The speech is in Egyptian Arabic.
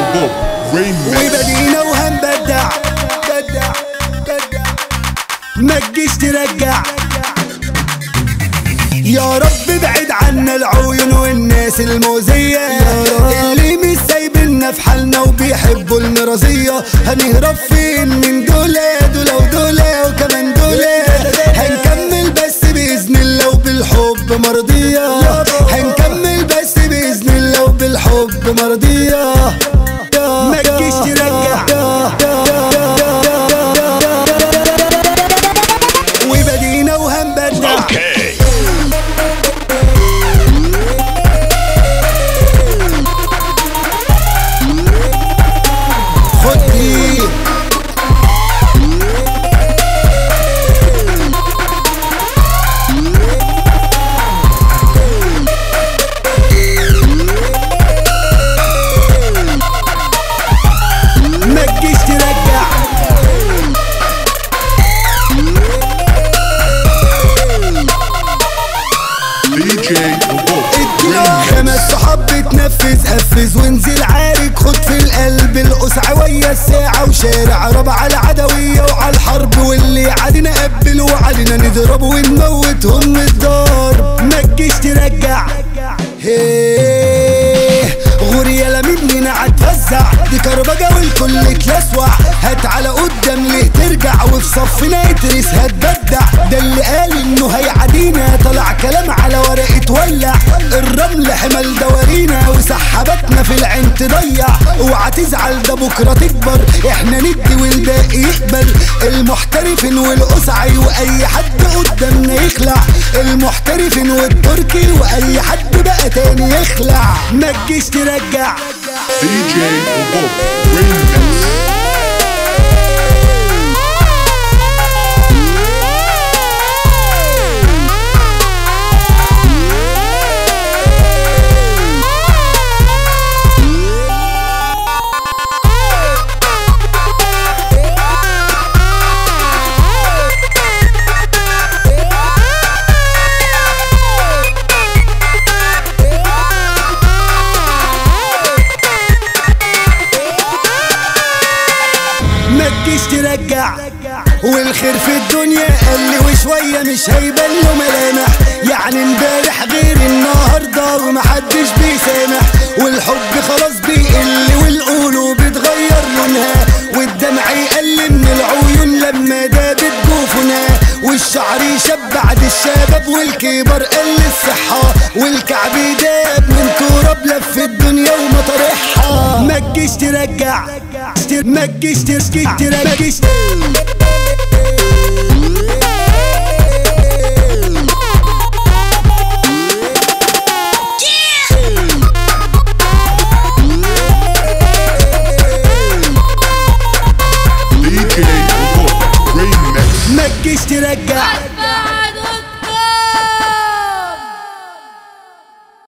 وبوب ريمكس وبدينا وهنبدع بدع بدع ما تجيش ترجع يا رب ابعد عنا العيون والناس المؤذية اللي مش سايبنا في حالنا وبيحبوا المرازية هنهرب فين من دولة دولة ودولة وكمان دولة هنكمل بس بإذن الله وبالحب مرضية هنكمل بس بإذن الله وبالحب مرضية ما تجيش ترجع وبدينا وهنبدع اوكي خد دي ما تجيش ترجع دي جي وبوب ادينا خمس صحاب بتنفذ قفز وانزل عارك خد في القلب القسعة ويا الساعة وشارع ربع على العدوية وعلى الحرب واللي عادنا قبل وعلينا نضرب ونموتهم من الضرب ما تجيش ترجع هيه غوريا مننا عتفزع دي كربجة والكل اتلسوع هات على قدام ليه ترجع وفي صفنا يترس هتبدع ده اللي قال انه هيعدينا طلع كلام على ورقة ولع الرمل حمل دوارينا وسحبتنا في العين تضيع اوعى تزعل ده بكرة تكبر احنا ندي والباقي يقبل المحترفين والقسعي واي حد قدامنا يخلع المحترفين والتركي واي حد بقى تاني يخلع ما تجيش ترجع دي جي وبوب ريمكس ما تجيش ترجع والخير في الدنيا قل وشوية مش هيبان له ملامح يعني امبارح غير النهاردة ومحدش بيسامح والحب خلاص بيقل والقلوب بتغير لونها والدمع يقل من العيون لما دابت جوفنا والشعر يشب بعد الشباب والكبر قل الصحة والكعب داب من تراب لف الدنيا ومطرحها ما تجيش ترجع ما تجيش تسكت ما تجيش دي جي وبوب ريمكس ما تجيش ترجع